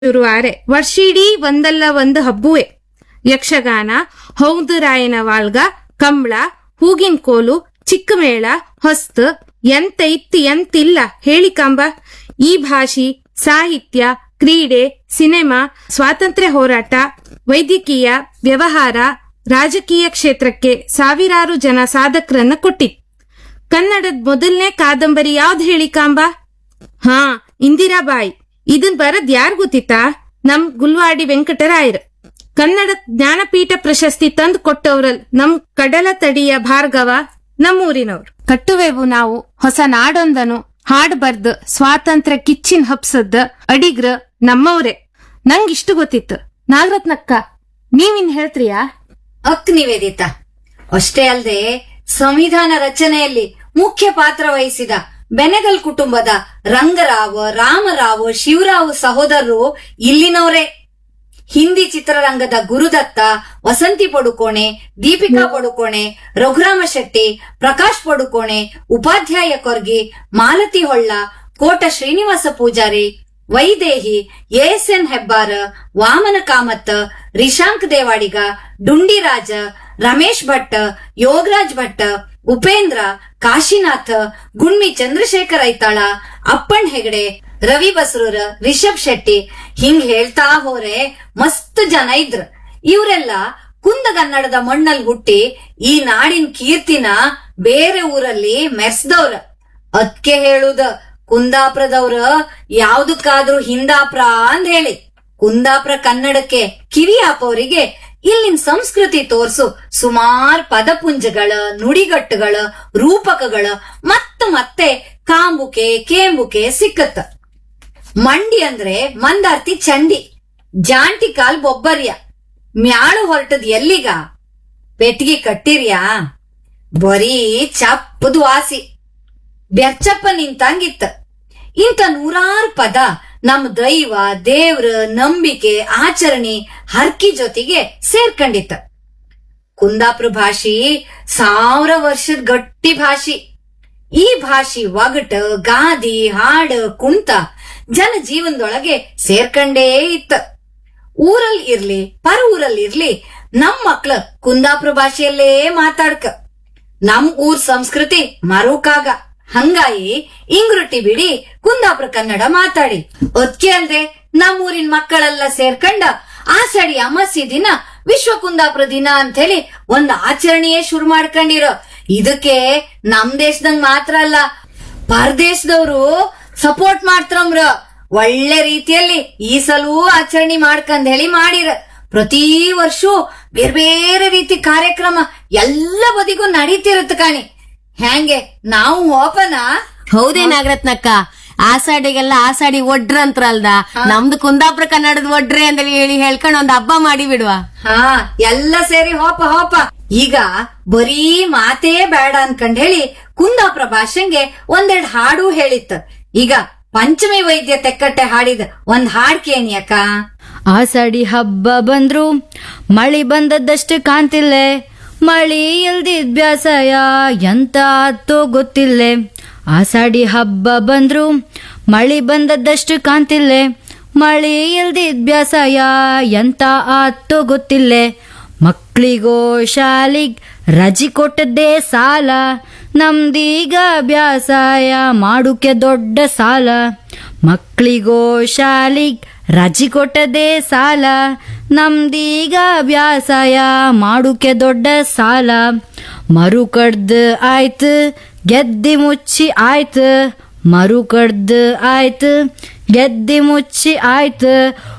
ಶುರುವಾರೆ ವರ್ಷಿಡೀ ಒಂದಲ್ಲ ಒಂದು ಹಬ್ಬುವೆ ಯಕ್ಷಗಾನ ಹೌದುರಾಯನ ವಾಲ್ಗ ಕಂಬಳ ಹೂಗಿನ ಕೋಲು ಚಿಕ್ಕಮೇಳ ಹೊಸ್ತು ಎಂತ ಇತ್ತು ಎಂತಿಲ್ಲ ಹೇಳಿ ಕಾಂಬ ಈ ಭಾಷೆ ಸಾಹಿತ್ಯ ಕ್ರೀಡೆ ಸಿನಿಮಾ ಸ್ವಾತಂತ್ರ್ಯ ಹೋರಾಟ ವೈದ್ಯಕೀಯ ವ್ಯವಹಾರ ರಾಜಕೀಯ ಕ್ಷೇತ್ರಕ್ಕೆ ಸಾವಿರಾರು ಜನ ಸಾಧಕರನ್ನ ಕೊಟ್ಟಿತ್ತು ಕನ್ನಡದ ಮೊದಲನೇ ಕಾದಂಬರಿ ಯಾವ್ದು ಹೇಳಿ ಕಾಂಬ ಹಾ ಇಂದಿರಾಬಾಯಿ ಇದನ್ ಬರದ್ ಯಾರ್ ಗೊತ್ತಿತ್ತಾ ನಮ್ ಗುಲ್ವಾಡಿ ವೆಂಕಟರಾಯರ್ ಕನ್ನಡ ಜ್ಞಾನಪೀಠ ಪ್ರಶಸ್ತಿ ತಂದು ಕೊಟ್ಟವ್ರಲ್ ನಮ್ ಕಡಲ ತಡಿಯ ಭಾರ್ಗವ ನಮ್ಮೂರಿನವ್ರು ಕಟ್ಟುವೆವು ನಾವು ಹೊಸ ನಾಡೊಂದನು ಹಾಡ್ ಬರ್ದ್ ಸ್ವಾತಂತ್ರ್ಯ ಕಿಚ್ಚಿನ್ ಹಬ್ಸದ್ದ ಅಡಿಗ್ರ ನಮ್ಮವ್ರೆ ನಂಗಿಷ್ಟು ಗೊತ್ತಿತ್ತು ನಾಗರತ್ನಕ್ಕ ನೀವಿನ್ ಹೇಳ್ತ್ರಿಯಾ ಅಕ್ ನಿವೇದಿತ ಅಷ್ಟೇ ಅಲ್ಲದೆ ಸಂವಿಧಾನ ರಚನೆಯಲ್ಲಿ ಮುಖ್ಯ ಪಾತ್ರ ವಹಿಸಿದ ಬೆನೆಗಲ್ ಕುಟುಂಬದ ರಂಗರಾವ್ ರಾಮರಾವ್ ಶಿವರಾವ್ ಸಹೋದರರು ಇಲ್ಲಿನವರೇ ಹಿಂದಿ ಚಿತ್ರರಂಗದ ಗುರುದತ್ತ ವಸಂತಿ ಪಡುಕೋಣೆ ದೀಪಿಕಾ ಪಡುಕೋಣೆ ರಘುರಾಮ ಶೆಟ್ಟಿ ಪ್ರಕಾಶ್ ಪಡುಕೋಣೆ ಉಪಾಧ್ಯಾಯ ಕೊರ್ಗಿ ಮಾಲತಿ ಹೊಳ್ಳ ಕೋಟ ಶ್ರೀನಿವಾಸ ಪೂಜಾರಿ ವೈದೇಹಿ ಎಎಸ್ಎನ್ ಹೆಬ್ಬಾರ್ ವಾಮನ ಕಾಮತ್ ರಿಶಾಂಕ್ ದೇವಾಡಿಗ ಡುಂಡಿರಾಜ ರಮೇಶ್ ಭಟ್ ಯೋಗರಾಜ್ ಭಟ್ ಉಪೇಂದ್ರ ಕಾಶಿನಾಥ್ ಗುಣ್ಮಿ ಚಂದ್ರಶೇಖರ್ ಐತಾಳ ಅಪ್ಪಣ್ ಹೆಗಡೆ ರವಿ ಬಸ್ರೂರ್ ರಿಷಬ್ ಶೆಟ್ಟಿ ಹಿಂಗ್ ಹೇಳ್ತಾ ಹೋರೆ ಮಸ್ತ್ ಜನ ಇದ್ರ ಇವರೆಲ್ಲ ಕುಂದಗನ್ನಡದ ಮಣ್ಣಲ್ಲಿ ಹುಟ್ಟಿ ಈ ನಾಡಿನ ಕೀರ್ತಿನ ಬೇರೆ ಊರಲ್ಲಿ ಮೆರ್ಸ್ದವ್ರ ಅದ್ಕೆ ಹೇಳುದ ಕುಂದಾಪುರದವ್ರ ಯಾವ್ದಕ್ಕಾದ್ರೂ ಹಿಂದಾಪ್ರ ಅಂದ್ ಹೇಳಿ ಕುಂದಾಪುರ ಕನ್ನಡಕ್ಕೆ ಕಿವಿ ಹಾಪೋರಿಗೆ ಇಲ್ಲಿನ ಸಂಸ್ಕೃತಿ ತೋರ್ಸು ಸುಮಾರ್ ಪದಪುಂಜಗಳ ನುಡಿಗಟ್ಟುಗಳ ರೂಪಕಗಳ ಮತ್ತ ಮತ್ತೆ ಕಾಂಬುಕೆ ಕೇಂಬುಕೆ ಸಿಕ್ಕತ್ತ ಮಂಡಿ ಅಂದ್ರೆ ಮಂದಾರ್ತಿ ಚಂಡಿ ಜಾಂಟಿ ಕಾಲ್ ಬೊಬ್ಬರ್ಯ ಮ್ಯಾಳು ಹೊರಟದ್ ಎಲ್ಲಿಗ ಪೆಟ್ಟಿಗೆ ಕಟ್ಟಿರ್ಯಾ ಬರೀ ಚಪ್ಪದು ವಾಸಿ ಬೆರ್ಚಪ್ಪ ನಿಂತಂಗಿತ್ತ ಇಂಥ ನೂರಾರು ಪದ ನಮ್ ದೈವ ದೇವ್ರ ನಂಬಿಕೆ ಆಚರಣೆ ಹರ್ಕಿ ಜೊತೆಗೆ ಸೇರ್ಕೊಂಡಿತ್ತ ಕುಂದಾಪುರ ಭಾಷಿ ಸಾವಿರ ವರ್ಷದ ಗಟ್ಟಿ ಭಾಷಿ ಈ ಭಾಷಿ ಒಗಟ ಗಾದಿ ಹಾಡ ಕುಂತ ಜನ ಜೀವನದೊಳಗೆ ಸೇರ್ಕಂಡೇ ಇತ್ತ ಊರಲ್ಲಿ ಇರ್ಲಿ ಪರ ಊರಲ್ಲಿ ಇರ್ಲಿ ನಮ್ ಮಕ್ಳ ಕುಂದಾಪುರ ಭಾಷೆಯಲ್ಲೇ ಮಾತಾಡ್ಕ ನಮ್ ಊರ್ ಸಂಸ್ಕೃತಿ ಮರುಕಾಗ ಹಂಗಾಗಿ ಇಂಗ್ರುಟಿ ಬಿಡಿ ಕುಂದಾಪುರ ಕನ್ನಡ ಮಾತಾಡಿ ಒದ್ಕೆ ಅಲ್ದೆ ನಮ್ಮೂರಿನ ಮಕ್ಕಳೆಲ್ಲ ಸೇರ್ಕಂಡ ಆಷಾಢಿ ಅಮಾಸ್ಯೆ ದಿನ ವಿಶ್ವ ಕುಂದಾಪುರ ದಿನ ಅಂತ ಹೇಳಿ ಒಂದ್ ಆಚರಣೆಯೇ ಶುರು ಮಾಡ್ಕೊಂಡಿರೋ ಇದಕ್ಕೆ ನಮ್ ದೇಶದಂಗ್ ಮಾತ್ರ ಅಲ್ಲ ಪರದೇಶದವ್ರು ಸಪೋರ್ಟ್ ಮಾಡ್ತಾರಮ್ರ ಒಳ್ಳೆ ರೀತಿಯಲ್ಲಿ ಈ ಸಲವೂ ಆಚರಣೆ ಮಾಡ್ಕಂದ್ ಹೇಳಿ ಮಾಡಿರ ಪ್ರತಿ ವರ್ಷ ಬೇರೆ ಬೇರೆ ರೀತಿ ಕಾರ್ಯಕ್ರಮ ಎಲ್ಲ ಬದಿಗೂ ನಡೀತಿರತ್ತ ಕಾಣಿ ಹ್ಯಾಂಗೆ ನಾವು ಹೋಪನ ಹೌದೇ ನಾಗರತ್ನಕ್ಕ ಆಸಾಡಿಗೆಲ್ಲ ಆಸಾಡಿ ಒಡ್ರ ಅಂತ್ರಲ್ದ ನಮ್ದು ಕುಂದಾಪುರ ಕನ್ನಡದ ಒಡ್ರೆ ಅಂತ ಹೇಳಿ ಹೇಳ್ಕೊಂಡು ಒಂದ್ ಹಬ್ಬ ಮಾಡಿ ಬಿಡುವ ಹಾ ಎಲ್ಲ ಸೇರಿ ಹೋಪ ಹೋಪ ಈಗ ಬರೀ ಮಾತೇ ಬೇಡ ಅನ್ಕಂಡ್ ಹೇಳಿ ಕುಂದಾಪುರ ಭಾಷೆಂಗೆ ಒಂದೆರಡ್ ಹಾಡು ಹೇಳಿತ್ತ ಈಗ ಪಂಚಮಿ ವೈದ್ಯ ತೆಕ್ಕಟ್ಟೆ ಹಾಡಿದ ಒಂದ್ ಹಾಡ್ ಕೇಣಿಯಕ್ಕ ಆಷಾಢಿ ಹಬ್ಬ ಬಂದ್ರು ಮಳಿ ಬಂದದ್ದಷ್ಟು ಕಾಣ್ತಿಲ್ಲೆ ಮಳಿ ಇಲ್ದಿದ್ ಬ್ಯಾಸಯ ಎಂತ ಆತೋ ಗೊತ್ತಿಲ್ಲೆ ಆಷಾಢಿ ಹಬ್ಬ ಬಂದ್ರು ಮಳಿ ಬಂದದ್ದಷ್ಟು ಕಾಣ್ತಿಲ್ಲೆ ಮಳಿ ಇಲ್ದಿದ್ ಬ್ಯಾಸಯ ಎಂತ ಆತೋ ಗೊತ್ತಿಲ್ಲೆ ಮಕ್ಳಿಗೋ ಶಾಲಿಗ್ ರಜಿ ಕೊಟ್ಟದ್ದೇ ಸಾಲ ನಮ್ದೀಗ ಬ್ಯಾಸಾಯ ಮಾಡುಕೆ ದೊಡ್ಡ ಸಾಲ ಮಕ್ಳಿಗೋ ಶಾಲಿಗ್ ರಜಿ ಕೊಟ್ಟದೇ ಸಾಲ ನಮ್ದೀಗ ಬ್ಯಾಸಾಯ ಮಾಡುಕೆ ದೊಡ್ಡ ಸಾಲ ಮರು ಕಡ್ದು ಆಯ್ತು ಗೆದ್ದಿ ಮುಚ್ಚಿ ಆಯ್ತು ಮರು ಕಡ್ದು ಆಯ್ತು ಗೆದ್ದಿ ಮುಚ್ಚಿ ಆಯ್ತು